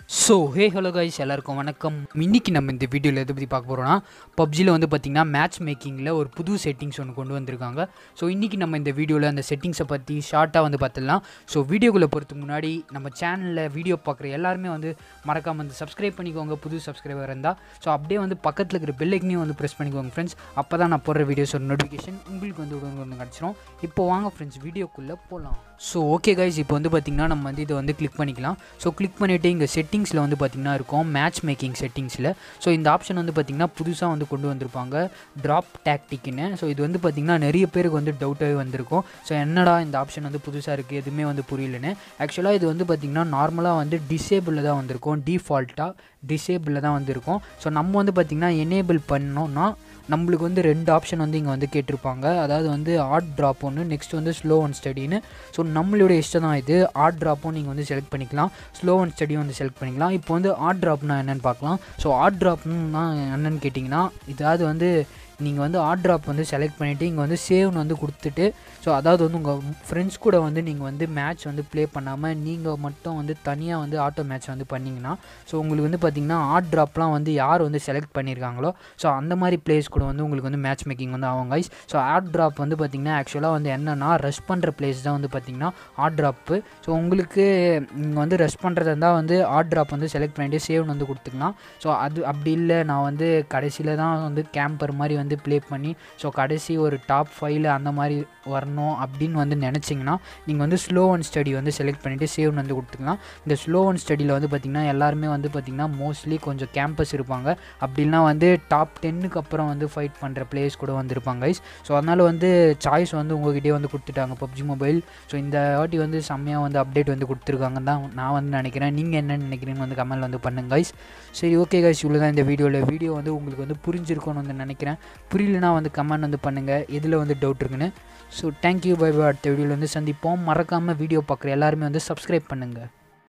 so hey hello guys எல்லாருக்கும் வணக்கம் இன்னைக்கு நம்ம இந்த வீடியோவில் எதை பற்றி பார்க்க போகிறோம்னா பப்ஜியில் வந்து பார்த்திங்கன்னா மேட்ச் மேக்கிங்கில் ஒரு புது செட்டிங்ஸ் ஒன்று கொண்டு வந்திருக்காங்க ஸோ இன்றைக்கி நம்ம இந்த வீடியோவில் அந்த செட்டிங்ஸை பற்றி ஷார்ட்டாக வந்து பார்த்துடலாம் ஸோ வீடியோக்குள்ளே போகிறதுக்கு முன்னாடி நம்ம சேனலில் வீடியோ பார்க்குற எல்லாருமே வந்து மறக்காமல் வந்து சப்ஸ்கிரைப் பண்ணிக்கோங்க புது சப்ஸ்கிரைபர் இருந்தால் ஸோ அப்படியே வந்து பக்கத்தில் இருக்கிற பெல்லைக்கனையும் வந்து ப்ரெஸ் பண்ணிக்கோங்க ஃப்ரெண்ட்ஸ் அப்போ தான் நான் போடுற வீடியோஸோட நோட்டிஃபிகேஷன் உங்களுக்கு வந்து உடனே ஒன்று கிடச்சிரும் இப்போ வாங்க ஃப்ரெண்ட்ஸ் வீடியோக்குள்ளே போகலாம் ஸோ ஓகே கைஸ் இப்போ வந்து பார்த்திங்கன்னா நம்ம வந்து இதை வந்து கிளிக் பண்ணிக்கலாம் ஸோ கிளிக் பண்ணிவிட்டு இங்கே செட்டிங்ஸில் வந்து பார்த்திங்கன்னா இருக்கும் மேட்ச் மேக்கிங் செட்டிங்ஸில் ஸோ இந்த ஆப்ஷன் வந்து பார்த்திங்கன்னா புதுசாக வந்து கொண்டு வந்திருப்பாங்க ட்ராப் டாக்டிக்னு ஸோ இது வந்து பார்த்திங்கன்னா நிறைய பேருக்கு வந்து டவுட்டாகவே வந்திருக்கும் ஸோ என்னடா இந்த ஆப்ஷன் வந்து புதுசாக இருக்குது எதுவுமே வந்து புரியலன்னு ஆக்சுவலாக இது வந்து பார்த்திங்கன்னா நார்மலாக வந்து டிசேபிளில் தான் வந்திருக்கும் டிஃபால்ட்டாக டிசேபிளில் தான் வந்திருக்கும் ஸோ நம்ம வந்து பார்த்திங்கன்னா எனேபிள் பண்ணோம்னா நம்மளுக்கு வந்து ரெண்டு ஆப்ஷன் வந்து இங்கே வந்து கேட்டிருப்பாங்க அதாவது வந்து ஆர்ட் ட்ராப் ஒன்று நெக்ஸ்ட் வந்து ஸ்லோ அண்ட் ஸ்டடின்னு ஸோ நம்மளோட இஷ்டம் தான் இது ஆர்ட் ட்ராப்பும் நீங்கள் வந்து செலக்ட் பண்ணிக்கலாம் ஸ்லோ அண்ட் ஸ்டடியும் வந்து செலக்ட் பண்ணிக்கலாம் இப்போ வந்து ஆர்ட் ட்ராப்னா என்னென்னு பார்க்கலாம் ஸோ ஆர்ட் ட்ராப்னா என்னென்னு கேட்டிங்கன்னா இதாவது வந்து நீங்கள் வந்து ஆர்ட் ட்ராப் வந்து செலக்ட் பண்ணிவிட்டு இங்கே வந்து சேவ்னு வந்து கொடுத்துட்டு ஸோ அதாவது வந்து உங்கள் ஃப்ரெண்ட்ஸ் கூட வந்து நீங்கள் வந்து மேட்ச் வந்து ப்ளே பண்ணாமல் நீங்கள் மட்டும் வந்து தனியாக வந்து ஆட்டோ மேட்ச் வந்து பண்ணிங்கன்னா ஸோ உங்களுக்கு வந்து பார்த்திங்கன்னா ஆர்ட் ட்ராப்லாம் வந்து யார் வந்து செலக்ட் பண்ணியிருக்காங்களோ ஸோ அந்த மாதிரி பிளேஸ் கூட வந்து உங்களுக்கு வந்து மேட்ச் மேக்கிங் வந்து ஆகும் கைஸ் ஸோ ஆர்ட் ட்ராப் வந்து பார்த்திங்கன்னா ஆக்சுவலாக வந்து என்னென்னா ரஷ் பண்ணுற பிளேஸ் தான் வந்து பார்த்திங்கன்னா ஆர்ட் ட்ராப்பு ஸோ உங்களுக்கு நீங்கள் வந்து ரஷ் பண்ணுறதா இருந்தால் வந்து ஆர்ட் ட்ராப் வந்து செலக்ட் பண்ணிவிட்டு சேவ்னு வந்து கொடுத்துக்கலாம் ஸோ அது அப்படி இல்லை நான் வந்து கடைசியில் தான் வந்து கேம்பர் மாதிரி வந்து ப்ளே பண்ணி ஸோ கடைசி ஒரு டாப் ஃபைவ்ல அந்த மாதிரி வரணும் அப்படின்னு வந்து நினச்சிங்கன்னா நீங்கள் வந்து ஸ்லோ அண்ட் ஸ்டடி வந்து செலக்ட் பண்ணிவிட்டு சேவ்னு வந்து கொடுத்துக்கலாம் இந்த ஸ்லோ அண்ட் ஸ்டடியில் வந்து பார்த்திங்கன்னா எல்லாருமே வந்து பார்த்திங்கன்னா மோஸ்ட்லி கொஞ்சம் கேம்பஸ் இருப்பாங்க அப்படின்னா வந்து டாப் டென்னுக்கு அப்புறம் வந்து ஃபைட் பண்ணுற பிளேயர்ஸ் கூட வந்திருப்பாங்க கைஸ் ஸோ அதனால் வந்து சாய்ஸ் வந்து உங்ககிட்டயே வந்து கொடுத்துட்டாங்க பப்ஜி மொபைல் ஸோ இந்த வாட்டி வந்து செம்மையாக வந்து அப்டேட் வந்து கொடுத்துருக்காங்க தான் நான் வந்து நினைக்கிறேன் நீங்கள் என்ன நினைக்கிறீங்கன்னு வந்து கமெண்ட் வந்து பண்ணுங்க கைஸ் சரி ஓகே கைஸ் இவ்வளோ தான் இந்த வீடியோவில் வீடியோ வந்து உங்களுக்கு வந்து புரிஞ்சிருக்கும்னு வந்து நினைக்கிறேன் புரியலனா வந்து கமெண்ட் வந்து பண்ணுங்கள் எதில் வந்து டவுட் இருக்குன்னு ஸோ தேங்க்யூ பை பை அடுத்த வீடியோவில் வந்து சந்திப்போம் மறக்காமல் வீடியோ பார்க்குற எல்லாருமே வந்து சப்ஸ்கிரைப் பண்ணுங்கள்